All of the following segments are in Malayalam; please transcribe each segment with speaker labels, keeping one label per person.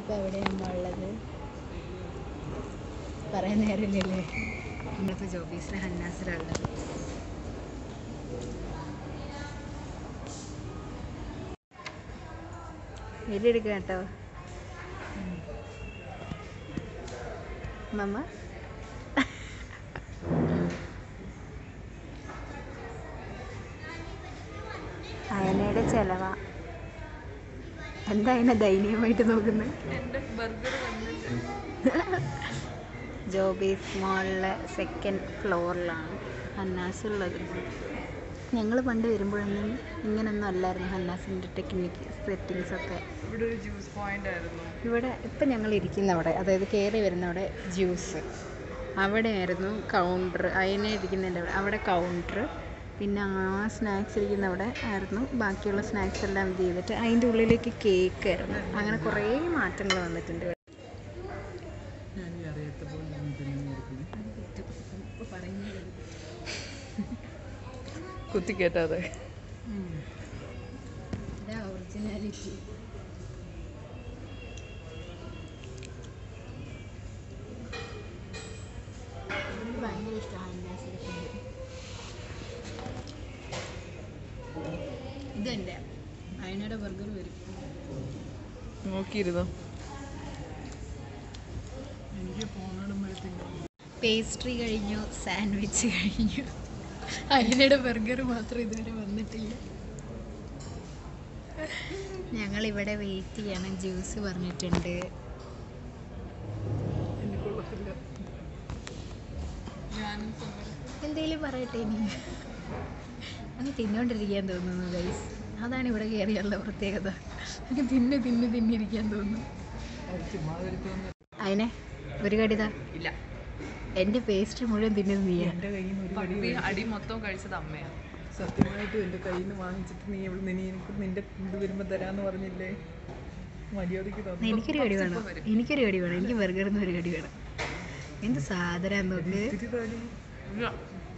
Speaker 1: നമ്മളിപ്പോൾ എവിടെയാണ് ഉള്ളത് പറയാൻ നേരമില്ലല്ലേ നമ്മളിപ്പോൾ ജോബീസിലെ ഹന്നാസിലുള്ളത് എടുക്കുക കേട്ടോ മമ്മ അയനയുടെ ചെലവാ എന്താ അതിനെ ദയനീയമായിട്ട് നോക്കുന്നത്
Speaker 2: എൻ്റെ ബർഗർ വന്നിട്ട്
Speaker 1: ജോബീസ് മോളിലെ സെക്കൻഡ് ഫ്ലോറിലാണ് ഹന്നാസ് ഉള്ളത് ഞങ്ങൾ പണ്ട് വരുമ്പോഴൊന്നും ഇങ്ങനൊന്നും അല്ലായിരുന്നു ഹന്നാസിൻ്റെ ടെക്നിക്ക് സെറ്റിങ്സ് ഒക്കെ
Speaker 2: ഇവിടെ ഒരു ജ്യൂസ് പോയിന്റ് ആയിരുന്നു
Speaker 1: ഇവിടെ ഇപ്പം ഞങ്ങൾ ഇരിക്കുന്ന അവിടെ അതായത് കയറി വരുന്ന അവിടെ ജ്യൂസ് അവിടെയായിരുന്നു കൗണ്ടർ അതിനെ ഇരിക്കുന്നതിൻ്റെ അവിടെ അവിടെ കൗണ്ടർ പിന്നെ ആ സ്നാക്സ് ഇരിക്കുന്ന അവിടെ ആയിരുന്നു ബാക്കിയുള്ള സ്നാക്സ് എല്ലാം ഇത് ചെയ്തിട്ട് അതിൻ്റെ ഉള്ളിലേക്ക് കേക്ക് ആയിരുന്നു അങ്ങനെ കുറേ മാറ്റങ്ങൾ വന്നിട്ടുണ്ട് ഇവിടെ.
Speaker 2: കുത്തി കേട്ടാതെ
Speaker 1: ഒറിജിനാലിറ്റി ഭയങ്കര ഇഷ്ടമാണ് ഇതെൻ്റെ അയനയുടെ ബർഗർ വരും
Speaker 2: നോക്കിയിരുന്നോ
Speaker 1: പേസ്ട്രി കഴിഞ്ഞു സാൻഡ്വിച്ച് കഴിഞ്ഞു അയനയുടെ ബർഗർ മാത്രം ഇതുവരെ വന്നിട്ടില്ല ഞങ്ങളിവിടെ വെയിറ്റ് ചെയ്യണം ജ്യൂസ് പറഞ്ഞിട്ടുണ്ട്
Speaker 2: ഞാനും സമ്മതം.
Speaker 1: എന്തേലും പറയട്ടെ ഇനി അങ്ങ് തിന്നോണ്ടിരിക്കാൻ തോന്നുന്നു ഗൈസ് അതാണ് ഇവിടെ കയറിയുള്ള പ്രത്യേകത അങ്ങ് തിന്ന് തിന്ന് തിന്നിരിക്കാൻ തോന്നുന്നു അതിനെ ഒരു കടിത
Speaker 2: ഇല്ല
Speaker 1: എൻ്റെ പേസ്റ്റ് മുഴുവൻ തിന്നത് നീയാ
Speaker 3: എൻ്റെ കയ്യിൽ നിന്ന് ഒരു കടി
Speaker 2: പകുതി അടി മൊത്തം കഴിച്ചത് അമ്മയാണ്
Speaker 3: സത്യമായിട്ടും എൻ്റെ കയ്യിൽ നിന്ന് വാങ്ങിച്ചിട്ട് നീ ഇവിടെ നീ എനിക്ക് നിന്റെ ഇത് വരുമ്പോൾ തരാന്ന് പറഞ്ഞില്ലേ മര്യാദയ്ക്ക് തന്നു
Speaker 1: എനിക്കൊരു കടി വേണം എനിക്കൊരു കടി വേണം എനിക്ക് ബർഗറിൽ നിന്ന് ഒരു കടി വേണം എന്ത് സാധനം നോക്ക്
Speaker 3: ഇത്തിരി തടി
Speaker 2: ഇല്ല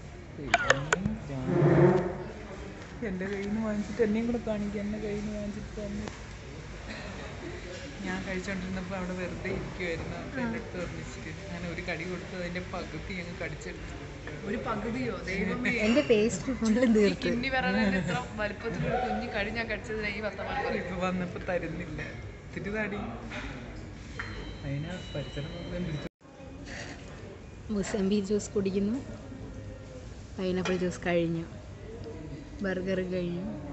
Speaker 3: എൻ്റെ കയ്യിൽ നിന്ന് വാങ്ങിച്ചിട്ട് എന്നെയും കൂടെ കാണിക്കുക എൻ്റെ കയ്യിൽ നിന്ന് വാങ്ങിച്ചിട്ട് തന്നു ഞാൻ കഴിച്ചോണ്ടിരുന്നപ്പോൾ അവിടെ വെറുതെ ഇരിക്കുമായിരുന്നു അപ്പോൾ എൻ്റെ അടുത്ത് പറഞ്ഞിട്ട് ഞാൻ ഒരു കടി കൊടുത്ത് അതിൻ്റെ പകുതി അങ്ങ് കടിച്ചെടുത്തു
Speaker 2: ഒരു പകുതിയോ ദൈവമേ
Speaker 1: എൻ്റെ പേസ്റ്റ് ഫുള്ളും തീർത്ത്
Speaker 2: കിന്നി പറഞ്ഞതിന് ഇത്ര വലുപ്പത്തിലൊരു കുഞ്ഞു കടി ഞാൻ കടിച്ചതിന് ഈ വർത്തമാനം പറയും
Speaker 3: ഇപ്പൊ വന്നപ്പോൾ തരുന്നില്ല ഇത്തിരി തടി അതിനെ പരിസരം നോക്കാൻ പിടിച്ചു
Speaker 1: മുസംബി ജ്യൂസ് കുടിക്കുന്നു പൈനാപ്പിൾ ജ്യൂസ് കഴിഞ്ഞു ബർഗർ കഴിഞ്ഞു